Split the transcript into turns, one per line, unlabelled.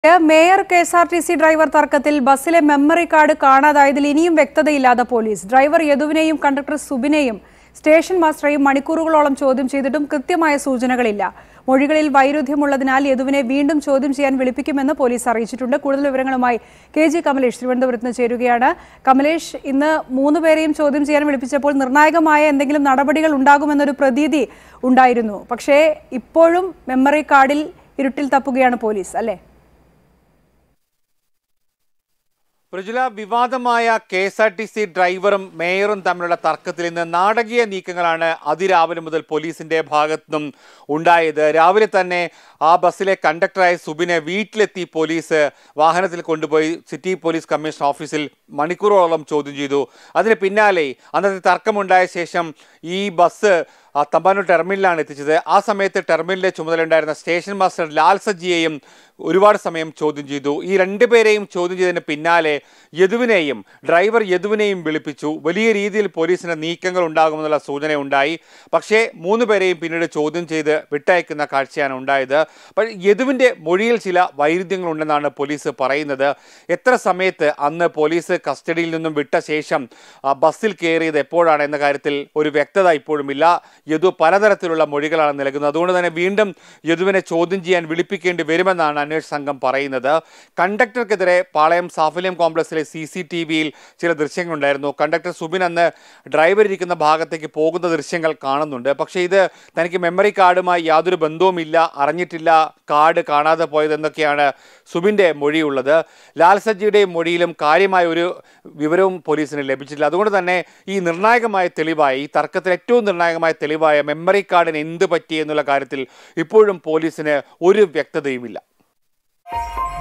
mayor K S R T C driver തർക്കത്തിൽ ബസ്സിലെ memory card കാണാതായതിൽ ഇനിയും വ്യക്തതയില്ലാതെ പോലീസ് ഡ്രൈവർ യദുവിനെയും കണ്ടക്ടർ സുബിനെയും സ്റ്റേഷൻ മാസ്റ്ററെയും മണിക്കൂറുകളോളം ചോദ്യം ചെയ്തിട്ടും കൃത്യമായ സൂചനകളില്ല മൊഴികളിൽ വൈരുദ്ധ്യമുള്ളതിനാൽ യദുവിനെ വീണ്ടും ചോദ്യം ചെയ്യാൻ വിളിപ്പിക്കുമെന്ന് പോലീസ് അറിയിച്ചിട്ടുണ്ട് കൂടുതൽ വിവരങ്ങളുമായി കെ ജി കമലേഷ് തിരുവനന്തപുരത്ത് നിന്ന് ചേരുകയാണ് കമലേഷ് ഇന്ന് മൂന്ന് പേരെയും ചോദ്യം ചെയ്യാൻ വിളിപ്പിച്ചപ്പോൾ നിർണായകമായ എന്തെങ്കിലും നടപടികൾ ഉണ്ടാകുമെന്നൊരു പ്രതീതി ഉണ്ടായിരുന്നു പക്ഷേ ഇപ്പോഴും മെമ്മറി കാർഡിൽ ഇരുട്ടിൽ തപ്പുകയാണ് പോലീസ് അല്ലേ
പ്രജുല വിവാദമായ K S R T C ഡ്രൈവറും മേയറും തമ്മിലുള്ള തർക്കത്തിൽ ഇന്ന് നാടകീയ നീക്കങ്ങളാണ് അതിരാവിലെ മുതൽ പോലീസിന്റെ ഭാഗത്തു നിന്നും ഉണ്ടായത് രാവിലെ തന്നെ ആ ബസ്സിലെ കണ്ടക്ടറായ സുബിനെ വീട്ടിലെത്തി പോലീസ് വാഹനത്തിൽ കൊണ്ടുപോയി സിറ്റി പോലീസ് കമ്മീഷണർ ഓഫീസിൽ മണിക്കൂറോളം ചോദ്യം ചെയ്തു അതിന് പിന്നാലെ അന്നത്തെ തർക്കമുണ്ടായ ശേഷം ഈ ബസ് ആ തമ്പാനൂർ ടെർമിനലാണ് എത്തിച്ചത് ആ സമയത്ത് ടെർമിനലിലെ ചുമതലയുണ്ടായിരുന്ന സ്റ്റേഷൻ മാസ്റ്റർ ലാൽ സജിയെയും ഒരുപാട് സമയം ചോദ്യം ചെയ്തു ഈ രണ്ടുപേരെയും ചോദ്യം ചെയ്തതിന് പിന്നാലെ യദുവിനെയും ഡ്രൈവർ യദുവിനെയും വിളിപ്പിച്ചു വലിയ രീതിയിൽ പോലീസിന് നീക്കങ്ങൾ ഉണ്ടാകുമെന്നുള്ള സൂചന ഉണ്ടായി പക്ഷേ മൂന്ന് പേരെയും പിന്നീട് ചോദ്യം ചെയ്ത് വിട്ടയക്കുന്ന കാഴ്ചയാണ് ഉണ്ടായത് അപ്പോൾ യദുവിൻ്റെ മൊഴിയിൽ ചില വൈരുദ്ധ്യങ്ങളുണ്ടെന്നാണ് പോലീസ് പറയുന്നത് എത്ര സമയത്ത് അന്ന് പോലീസ് കസ്റ്റഡിയിൽ നിന്നും വിട്ട ശേഷം ആ, ബസ്സിൽ കയറിയത് എപ്പോഴാണ് എന്ന കാര്യത്തിൽ ഒരു വ്യക്തത ഇപ്പോഴുമില്ല യദു പലതരത്തിലുള്ള മൊഴികളാണ് നൽകുന്നത് അതുകൊണ്ട് തന്നെ വീണ്ടും യദുവിനെ ചോദ്യം ചെയ്യാൻ വിളിപ്പിക്കേണ്ടി വരുമെന്നാണ് അന്വേഷണ സംഘം പറയുന്നത് കണ്ടക്ടർക്കെതിരെ പാളയം സാഫല്യം കോംപ്ലക്സിലെ സി സി ടി വിയിൽ ചില ദൃശ്യങ്ങളുണ്ടായിരുന്നു കണ്ടക്ടർ സുബിൻ അന്ന് ഡ്രൈവർ ഇരിക്കുന്ന ഭാഗത്തേക്ക് പോകുന്ന ദൃശ്യങ്ങൾ കാണുന്നുണ്ട് പക്ഷേ ഇത് തനിക്ക് മെമ്മറി കാർഡുമായി യാതൊരു ബന്ധവുമില്ല അറിഞ്ഞിട്ടില്ല കാർഡ് കാണാതെ പോയതെന്നൊക്കെയാണ് സുബിൻ്റെ മൊഴിയുള്ളത് ലാൽ സജ്ജിയുടെയും മൊഴിയിലും കാര്യമായ ഒരു വിവരവും പോലീസിന് ലഭിച്ചിട്ടില്ല അതുകൊണ്ട് തന്നെ ഈ നിർണായകമായ തെളിവായ ഈ തർക്കത്തിൽ ഏറ്റവും നിർണായകമായ തെളിവായ മെമ്മറി കാർഡിന് എന്ത് പറ്റി എന്നുള്ള കാര്യത്തിൽ ഇപ്പോഴും പോലീസിന് ഒരു വ്യക്തതയുമില്ല